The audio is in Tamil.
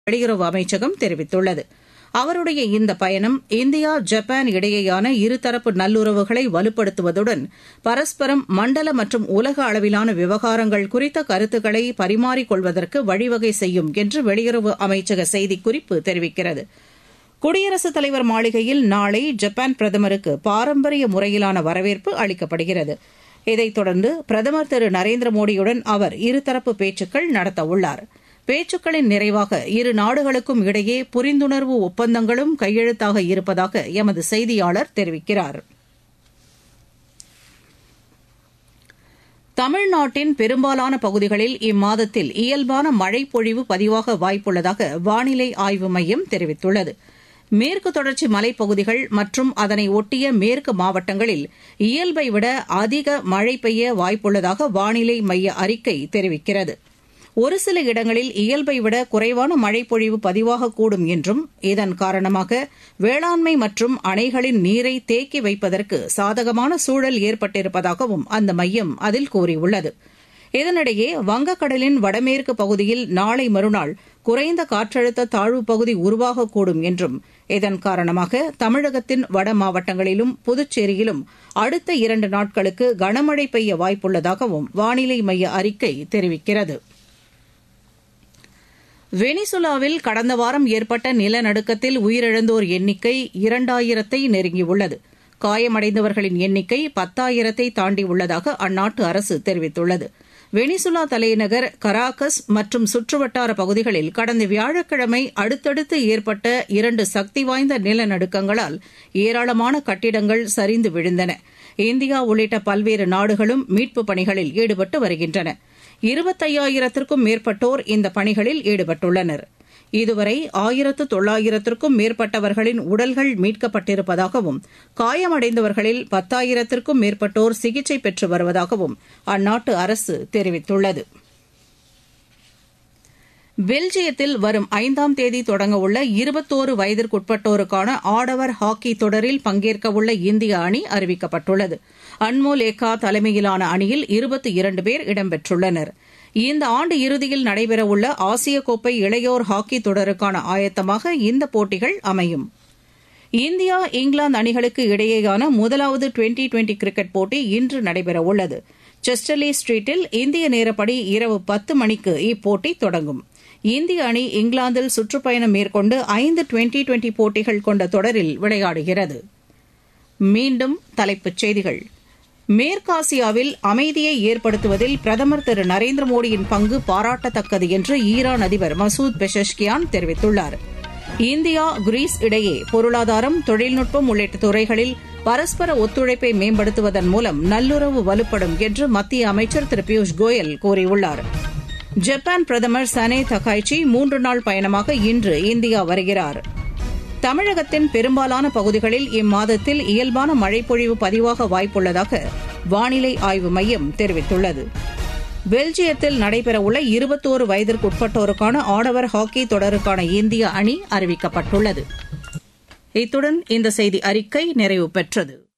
வெளியுறவு அமைச்சகம் தெரிவித்துள்ளது அவருடைய இந்த பயணம் இந்தியா ஜப்பான் இடையேயான இருதரப்பு நல்லுறவுகளை வலுப்படுத்துவதுடன் பரஸ்பரம் மண்டல மற்றும் உலக அளவிலான விவகாரங்கள் குறித்த கருத்துக்களை பரிமாறிக்கொள்வதற்கு வழிவகை செய்யும் என்று வெளியுறவு அமைச்சக செய்திக்குறிப்பு தெரிவிக்கிறது குடியரசுத் தலைவர் மாளிகையில் நாளை ஜப்பான் பிரதமருக்கு பாரம்பரிய முறையிலான வரவேற்பு அளிக்கப்படுகிறது இதைத் தொடர்ந்து பிரதமர் திரு நரேந்திர மோடியுடன் அவர் இருதரப்பு பேச்சுக்கள் நடத்தவுள்ளார் பேச்சுக்களின் நிறைவாக இரு நாடுகளுக்கும் இடையே புரிந்துணர்வு ஒப்பந்தங்களும் கையெழுத்தாக இருப்பதாக எமது செய்தியாளர் தெரிவிக்கிறார் தமிழ்நாட்டின் பெரும்பாலான பகுதிகளில் இம்மாதத்தில் இயல்பான மழைப்பொழிவு பதிவாக வாய்ப்புள்ளதாக வானிலை ஆய்வு மையம் தெரிவித்துள்ளது மேற்கு தொடர்ச்சி மலைப்பகுதிகள் மற்றும் அதனை ஒட்டிய மேற்கு மாவட்டங்களில் இயல்பை விட அதிக மழை பெய்ய வாய்ப்புள்ளதாக வானிலை மைய அறிக்கை தெரிவிக்கிறது ஒரு சில இடங்களில் இயல்பை விட குறைவான மழைப்பொழிவு பதிவாகக்கூடும் என்றும் இதன் காரணமாக வேளாண்மை மற்றும் அணைகளின் நீரை தேக்கி வைப்பதற்கு சாதகமான சூழல் ஏற்பட்டிருப்பதாகவும் அந்த மையம் அதில் கூறியுள்ளது இதனிடையே வங்கக்கடலின் வடமேற்கு பகுதியில் நாளை மறுநாள் குறைந்த காற்றழுத்த தாழ்வுப் பகுதி உருவாகக்கூடும் என்றும் இதன் காரணமாக தமிழகத்தின் வட மாவட்டங்களிலும் புதுச்சேரியிலும் அடுத்த இரண்டு நாட்களுக்கு கனமழை பெய்ய வாய்ப்புள்ளதாகவும் வானிலை மைய அறிக்கை தெரிவிக்கிறது வெனிசுலாவில் கடந்த வாரம் ஏற்பட்ட நிலநடுக்கத்தில் உயிரிழந்தோர் எண்ணிக்கை இரண்டாயிரத்தை நெருங்கியுள்ளது காயமடைந்தவர்களின் எண்ணிக்கை பத்தாயிரத்தை தாண்டியுள்ளதாக அந்நாட்டு அரசு தெரிவித்துள்ளது வெனிசுலா தலைநகர் கராகஸ் மற்றும் சுற்றுவட்டார பகுதிகளில் கடந்த வியாழக்கிழமை அடுத்தடுத்து ஏற்பட்ட இரண்டு சக்தி வாய்ந்த நிலநடுக்கங்களால் ஏராளமான கட்டிடங்கள் சரிந்து விழுந்தன இந்தியா உள்ளிட்ட பல்வேறு நாடுகளும் மீட்புப் பணிகளில் ஈடுபட்டு வருகின்றன இருபத்தையாயிரத்திற்கும் மேற்பட்டோர் இந்த பணிகளில் ஈடுபட்டுள்ளனர் இதுவரை ஆயிரத்து தொள்ளாயிரத்திற்கும் மேற்பட்டவர்களின் உடல்கள் மீட்கப்பட்டிருப்பதாகவும் காயமடைந்தவர்களில் பத்தாயிரத்திற்கும் மேற்பட்டோர் சிகிச்சை பெற்று வருவதாகவும் அந்நாட்டு அரசு தெரிவித்துள்ளது பெல்ஜியத்தில் வரும் ஐந்தாம் தேதி தொடங்கவுள்ள இருபத்தோரு வயதிற்குட்பட்டோருக்கான ஆடவர் ஹாக்கி தொடரில் பங்கேற்கவுள்ள இந்திய அணி அறிவிக்கப்பட்டுள்ளது அன்மோல் ஏக்கா தலைமையிலான அணியில் இருபத்தி இரண்டு பேர் இடம்பெற்றுள்ளனர் இந்த ஆண்டு இறுதியில் நடைபெறவுள்ள ஆசிய கோப்பை இளையோர் ஹாக்கி தொடருக்கான ஆயத்தமாக இந்த போட்டிகள் அமையும் இந்தியா இங்கிலாந்து அணிகளுக்கு இடையேயான முதலாவது டுவெண்டி டுவெண்டி கிரிக்கெட் போட்டி இன்று நடைபெறவுள்ளது செஸ்டர்லி ஸ்ட்ரீட்டில் இந்திய நேரப்படி இரவு பத்து மணிக்கு இப்போட்டி தொடங்கும் இந்திய அணி இங்கிலாந்தில் சுற்றுப்பயணம் மேற்கொண்டு ஐந்து டுவெண்டி டுவெண்டி போட்டிகள் கொண்ட தொடரில் விளையாடுகிறது மீண்டும் தலைப்புச் செய்திகள் மேற்காசியாவில் அமைதியை ஏற்படுத்துவதில் பிரதமர் திரு நரேந்திர மோடியின் பங்கு பாராட்டத்தக்கது என்று ஈரான் அதிபர் மசூத் பெஷஷ்கியான் தெரிவித்துள்ளார் இந்தியா கிரீஸ் இடையே பொருளாதாரம் தொழில்நுட்பம் உள்ளிட்ட துறைகளில் பரஸ்பர ஒத்துழைப்பை மேம்படுத்துவதன் மூலம் நல்லுறவு வலுப்படும் என்று மத்திய அமைச்சர் திரு பியூஷ் கோயல் கூறியுள்ளார் ஜப்பான் பிரதமர் சனே தகாய்ச்சி மூன்று நாள் பயணமாக இன்று இந்தியா வருகிறார் தமிழகத்தின் பெரும்பாலான பகுதிகளில் இம்மாதத்தில் இயல்பான மழைப்பொழிவு பதிவாக வாய்ப்புள்ளதாக வானிலை ஆய்வு மையம் தெரிவித்துள்ளது பெல்ஜியத்தில் நடைபெறவுள்ள இருபத்தோரு வயதிற்குட்பட்டோருக்கான ஆடவர் ஹாக்கி தொடருக்கான இந்திய அணி அறிவிக்கப்பட்டுள்ளது இத்துடன் இந்த செய்தி அறிக்கை நிறைவு பெற்றது